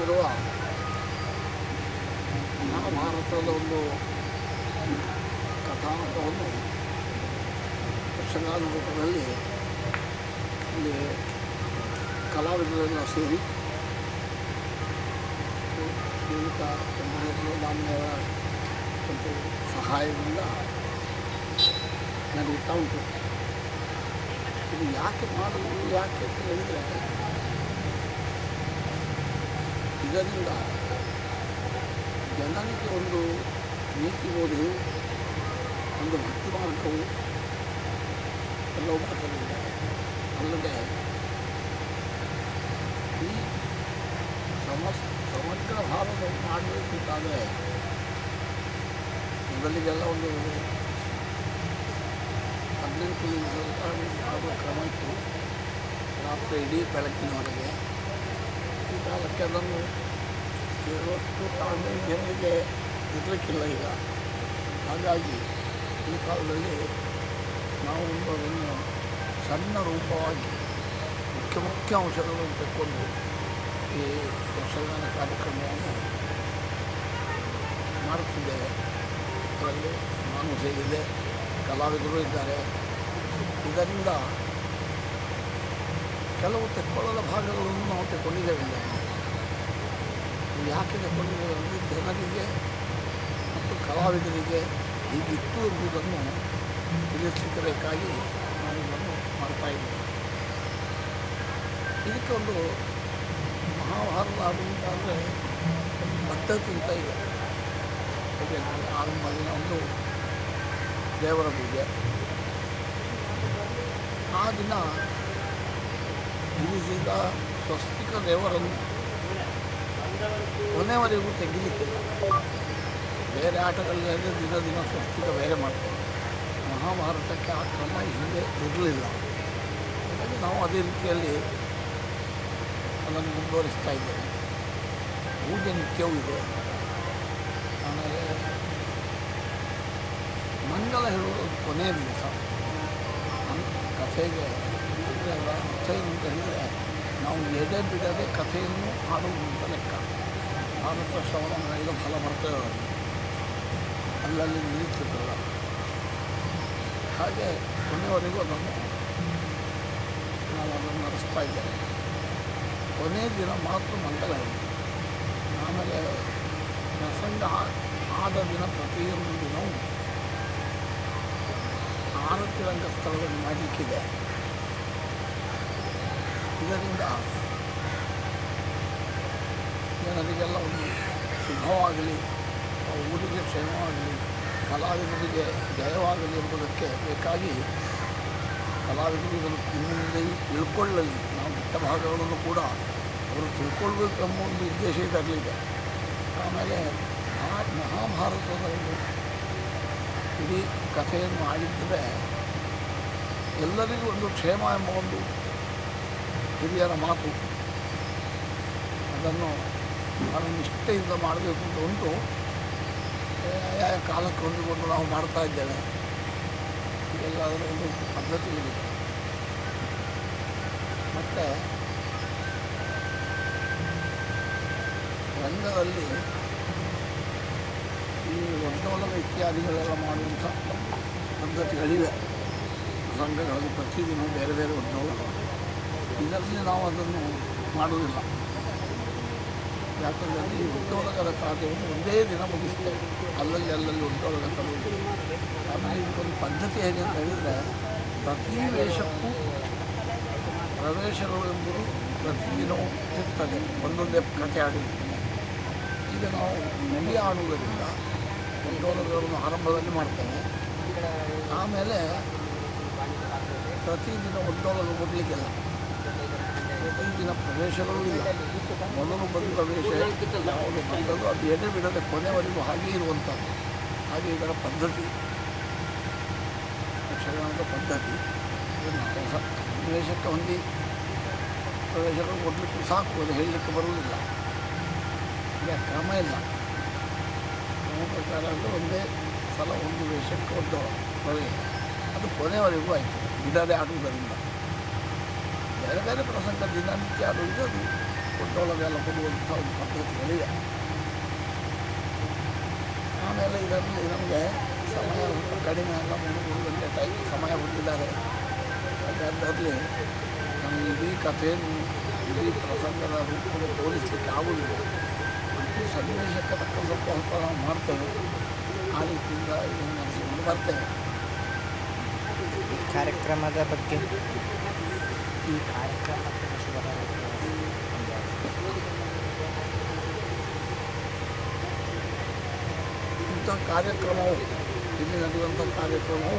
ಮಾಡಿರುವ ಮಹಾಭಾರತದ ಒಂದು ಕಥಾನಕವನ್ನು ಯಕ್ಷಗಾನ ರೂಪದಲ್ಲಿ ಇಲ್ಲಿ ಕಲಾವಿದರೆಲ್ಲ ಸೇರಿ ಶ್ರೀಯುತ ಚಂದ್ರಶೇಖರ ಒಂದು ಸಹಾಯದಿಂದ ನಡೀತಾ ಉಂಟು ಇದು ಯಾಕೆ ಮಾಡುವುದು ಯಾಕೆ ಅಂತ ಹೇಳಿದರೆ ಇದರಿಂದ ಜನರಿಗೆ ಒಂದು ನೀತಿ ಬೋಧೆಯು ಒಂದು ಭಕ್ತಿ ಮಾರ್ಗವು ಎಲ್ಲವೂ ಬರ್ತದಿಲ್ಲ ಅಲ್ಲದೆ ಈ ಸಮಸ್ ಸಮಗ್ರ ಭಾರತ ಮಾಡಬೇಕಿದ್ದಾದರೆ ಮೊದಲಿಗೆಲ್ಲ ಒಂದು ಹದಿನೆಂಟು ದಿವಸ ಮಾಡುವ ಕ್ರಮ ಇತ್ತು ರಾತ್ರಿ ಇಡೀ ಬೆಳಕಿನವರೆಗೆ ಈ ಕಾಲಕ್ಕೆ ಅದನ್ನು ಕೇಳುವಷ್ಟು ತಾಳ್ಮೆ ಜನರಿಗೆ ಇರಲಿಕ್ಕಿಲ್ಲ ಈಗ ಹಾಗಾಗಿ ಈ ಕಾಲದಲ್ಲಿ ನಾವು ಒಂದು ಅದನ್ನು ಸಣ್ಣ ರೂಪವಾಗಿ ಮುಖ್ಯ ಮುಖ್ಯ ಅಂಶಗಳನ್ನು ತೆಕ್ಕೊಂಡು ಈ ಯಕ್ಷಗಾನ ಕಾರ್ಯಕ್ರಮವನ್ನು ಮಾಡುತ್ತಿದ್ದೇವೆ ಅದರಲ್ಲಿ ನಾನು ಸೇರಿದೆ ಕಲಾವಿದರು ಇದ್ದಾರೆ ಇದರಿಂದ ಕೆಲವು ತೆಕ್ಕೊಳ್ಳದ ಭಾಗಗಳನ್ನು ನಾವು ತೆಕ್ಕೊಂಡಿದ್ದೇವೆ ಇದನ್ನು ಇದು ಯಾಕೆ ತೆಕ್ಕೊಂಡಿದ್ದೇವೆ ಅಂದರೆ ಜನರಿಗೆ ಮತ್ತು ಕಲಾವಿದರಿಗೆ ಹೀಗಿತ್ತು ಎಂಬುದನ್ನು ತಿಳಿಸಲಿಕ್ಕೆ ಬೇಕಾಗಿ ನಾವು ಇದನ್ನು ಮಾಡ್ತಾ ಇದ್ದೇವೆ ಇದಕ್ಕೆ ಒಂದು ಮಹಾಭಾರತ ಆಡುವಂತಾದರೆ ಒಂದು ಪದ್ಧತಿ ಅಂತ ಇದೆ ಹೇಗೆ ಅಂದರೆ ಆರಂಭ ದಿನ ಒಂದು ದೇವರ ಪೂಜೆ ಆ ದಿನ ಇರಿಸಿದ ಸ್ವಸ್ತಿಕ ದೇವರನ್ನು ಕೊನೆವರೆಗೂ ತೆಗಿಲಿಕ್ಕಿಲ್ಲ ಬೇರೆ ಆಟಗಳಲ್ಲಿ ಆದರೆ ದಿನ ದಿನ ಸ್ವಸ್ತಿಕ ಬೇರೆ ಮಾಡ್ತಾರೆ ಮಹಾಭಾರತಕ್ಕೆ ಆ ಕ್ರಮ ಹಿಂದೆ ಇರಲಿಲ್ಲ ಹಾಗಾಗಿ ನಾವು ಅದೇ ರೀತಿಯಲ್ಲಿ ಅದನ್ನು ಮುಂದುವರಿಸ್ತಾ ಇದ್ದೇವೆ ಪೂಜೆ ನಿತ್ಯವೂ ಇದೆ ಆಮೇಲೆ ಮಂಗಲ ಹೇಳುವುದು ಕೊನೆಯ ದಿವಸ ನಮ್ಮ ಕಥೆಗೆ ಅಂದರೆ ಅದರ ಅರ್ಥ ಏನು ಅಂತ ಹೇಳಿದರೆ ನಾವು ಎಡೆ ಬಿಡದೆ ಕಥೆಯನ್ನು ಹಾಡುವುದು ಅಂತ ಲೆಕ್ಕ ಭಾರತ ಶ್ರವಣ ಮಾಡಿದ ಫಲ ಬರ್ತೇವೆ ಅವರಿಗೆ ಅಲ್ಲಲ್ಲಿ ನಿಲ್ಲಿಸ್ತಿದ್ದಲ್ಲ ಹಾಗೆ ಕೊನೆಯವರೆಗೂ ಅದನ್ನು ನಾವು ಅದನ್ನು ನಡೆಸ್ತಾ ಇದ್ದೇವೆ ಕೊನೆಯ ದಿನ ಮಾತ್ರ ಮಂಗಲ ಹೇಳಿ ಆಮೇಲೆ ಪ್ರಸಂಗ ಆ- ಆದ ದಿನ ಪ್ರತಿಯೊಂದು ದಿನವೂ ಆರತಿ ರಂಗಸ್ಥಳದಲ್ಲಿ ಮಾಡಲಿಕ್ಕಿದೆ ಇದರಿಂದ ಜನರಿಗೆಲ್ಲ ಒಂದು ಶುಭವಾಗಲಿ ಆ ಊರಿಗೆ ಕ್ಷೇಮವಾಗಲಿ ಕಲಾವಿದರಿಗೆ ಜಯವಾಗಲಿ ಎಂಬುದಕ್ಕೆ ಬೇಕಾಗಿ ಕಲಾವಿದರು ಇದನ್ನು ಇನ್ನು ಮುಂದೆ ತಿಳ್ಕೊಳ್ಳಲಿ ನಾವು ಬಿಟ್ಟ ಭಾಗಗಳನ್ನು ಕೂಡ ಅವರು ತಿಳ್ಕೊಳ್ಬೇಕು ಎಂಬ ಒಂದು ಉದ್ದೇಶ ಇದರಲ್ಲಿದೆ ಆಮೇಲೆ ಆ ಮಹಾಭಾರತದ ಒಂದು ಇಡೀ ಕಥೆಯನ್ನು ಆಡಿದ್ದರೆ ಎಲ್ಲರಿಗೂ ಒಂದು ಕ್ಷೇಮ ಎಂಬ ಒಂದು ಹಿರಿಯರ ಮಾತು ಅದನ್ನು ನಾನು ನಿಷ್ಠೆಯಿಂದ ಮಾಡಬೇಕು ಅಂತ ಉಂಟು ಆಯಾ ಕಾಲಕ್ಕೆ ಹೊಂದಿಕೊಂಡು ನಾವು ಮಾಡ್ತಾ ಇದ್ದೇವೆ ಇದೆಲ್ಲ ಅದರ ಒಂದು ಪದ್ಧತಿ ಇದೆ ಮತ್ತು ರಂಗದಲ್ಲಿ ಈ ಒಡ್ಡೋಲಗ ಇತ್ಯಾದಿಗಳೆಲ್ಲ ಮಾಡುವಂಥ ಪದ್ಧತಿಗಳಿವೆ ರಂಗಗಳಲ್ಲಿ ಪ್ರತಿದಿನ ಬೇರೆ ಬೇರೆ ಒಡ್ಡೋಲಗ ಇದರಲ್ಲಿ ನಾವು ಅದನ್ನು ಮಾಡುವುದಿಲ್ಲ ಯಾಕಂದರೆ ಈ ಒಡ್ಡೋಲಗದ ಕಾರ್ಯವನ್ನು ಒಂದೇ ದಿನ ಮುಗಿಸ್ತೇವೆ ಅಲ್ಲಲ್ಲಿ ಅಲ್ಲಲ್ಲಿ ಒಡ್ಡೋಲಗ ತರುವುದು ಆಮೇಲೆ ಇದಕ್ಕೊಂದು ಪದ್ಧತಿ ಹೇಗೆ ಅಂತ ಹೇಳಿದರೆ ಪ್ರತಿ ವೇಷಕ್ಕೂ ಪ್ರವೇಶಗಳು ಎಂಬುದು ಪ್ರತಿದಿನವೂ ಇರ್ತದೆ ಒಂದೊಂದೇ ಕಥೆ ಆಡುವುದಕ್ಕೆ ಈಗ ನಾವು ನುಡಿ ಆಡುವುದರಿಂದ ಒಂದೊಂದನ್ನು ಆರಂಭದಲ್ಲಿ ಮಾಡ್ತೇವೆ ಆಮೇಲೆ ಪ್ರತಿದಿನ ಒಂದೊಂದು ಕೊಡಲಿಕ್ಕಿಲ್ಲ ಪ್ರತಿದಿನ ಪ್ರವೇಶಗಳು ಇಲ್ಲ ಮೊದಲು ಬಂದ ಪ್ರವೇಶ ಯಾವುದು ಬಂದದ್ದು ಅದು ಎಡೆ ಬಿಡದೆ ಕೊನೆವರೆಗೂ ಹಾಗೆ ಇರುವಂಥದ್ದು ಹಾಗೆ ಇದರ ಪದ್ಧತಿ ಯಕ್ಷಗಾನದ ಪದ್ಧತಿ ಇದನ್ನು ಹೊಸ ಪ್ರವೇಶಕ್ಕೆ ಹೊಂದಿ ಪ್ರವೇಶಗಳು ಕೊಡಲಿಕ್ಕೆ ಸಾಕು ಅದು ಹೇಳಲಿಕ್ಕೆ ಬರುವುದಿಲ್ಲ ಈಗ ಕ್ರಮ ಇಲ್ಲ ಕ್ರಮ ಪ್ರಕಾರ ಅಂದರೆ ಒಂದೇ ಸಲ ಒಂದು ವೇಷಕ್ಕೆ ಒಂದು ಪ್ರವೇಶ ಅದು ಕೊನೆಯವರೆಗೂ ಆಯಿತು ಬಿಡದೆ ಆಡುವುದರಿಂದ ಬೇರೆ ಬೇರೆ ಪ್ರಸಂಗ ದಿನನಿತ್ಯ ಆಡುವುದು ಅದು ಫುಡ್ ಒಳಗೆಲ್ಲ ಕೊಡುವಂಥ ಒಂದು ಪದ್ಧತಿಗಳಿವೆ ಆಮೇಲೆ ಇದರಲ್ಲಿ ನಮಗೆ ಸಮಯ ಸ್ವಲ್ಪ ಕಡಿಮೆ ಅಲ್ಲ ಮೂರು ಮೂರು ಗಂಟೆ ಟೈಮ್ ಸಮಯ ಹೊಂದಿದ್ದಾರೆ ಅದರಲ್ಲಿ ನಮಗೆ ಇಡೀ ಕಥೆಯನ್ನು ಇಡೀ ಪ್ರಸಂಗದ ರೂಪವನ್ನು ತೋರಿಸಲಿಕ್ಕೆ ಆಗುವುದಿಲ್ಲ ಮತ್ತು ಸನ್ನಿವೇಶಕ್ಕೆ ತಕ್ಕ ಸ್ವಲ್ಪ ಸ್ವಲ್ಪ ನಾವು ಮಾಡ್ತೇವೆ ಆ ರೀತಿಯಿಂದ ಇದನ್ನು ನಡೆಸಿಕೊಂಡು ಬರ್ತೇವೆ ಈ ಕಾರ್ಯಕ್ರಮದ ಬಗ್ಗೆ ಈ ಕಾರ್ಯಕ್ರಮಕ್ಕೆ ಶುಭ ಹಾರೈಕೆ ಇಂಥ ಕಾರ್ಯಕ್ರಮವು ಇಲ್ಲಿ ನಡೆಯುವಂಥ ಕಾರ್ಯಕ್ರಮವು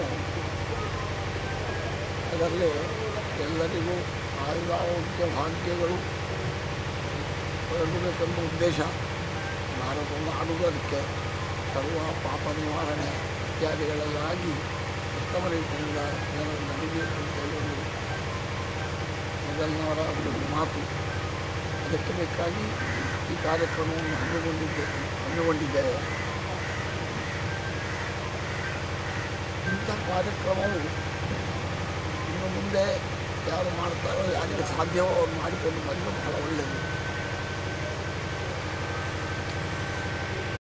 ಅದರಲ್ಲಿ ಎಲ್ಲರಿಗೂ ಆಯುರಾರೋಗ್ಯ ಭಾಗ್ಯಗಳು ಹೊರಡಬೇಕೆಂಬ ಉದ್ದೇಶ ಭಾರತವನ್ನು ಆಡುವುದಕ್ಕೆ ಸರ್ವ ಪಾಪ ನಿವಾರಣೆ ಇತ್ಯಾದಿಗಳೆಲ್ಲ ಆಗಿ ಉತ್ತಮ ರೀತಿಯಿಂದ ಜನರು ನಡಿಬೇಕು ಅಂತೇಳಿ ಒಂದು ಮೊದಲಿನವರ ಒಂದು ಮಾತು ಅದಕ್ಕೆ ಬೇಕಾಗಿ ಈ ಕಾರ್ಯಕ್ರಮವನ್ನು ಹಮ್ಮಿಕೊಂಡಿದ್ದೇವೆ ಹಮ್ಮಿಕೊಂಡಿದ್ದೇವೆ ಇಂಥ ಕಾರ್ಯಕ್ರಮವು ಇನ್ನು ಮುಂದೆ ಯಾರು ಮಾಡ್ತಾರೋ ಯಾರಿಗೆ ಸಾಧ್ಯವೋ ಅವ್ರು ಮಾಡಿಕೊಂಡು ಬಂದು ಬಹಳ ಒಳ್ಳೆಯದು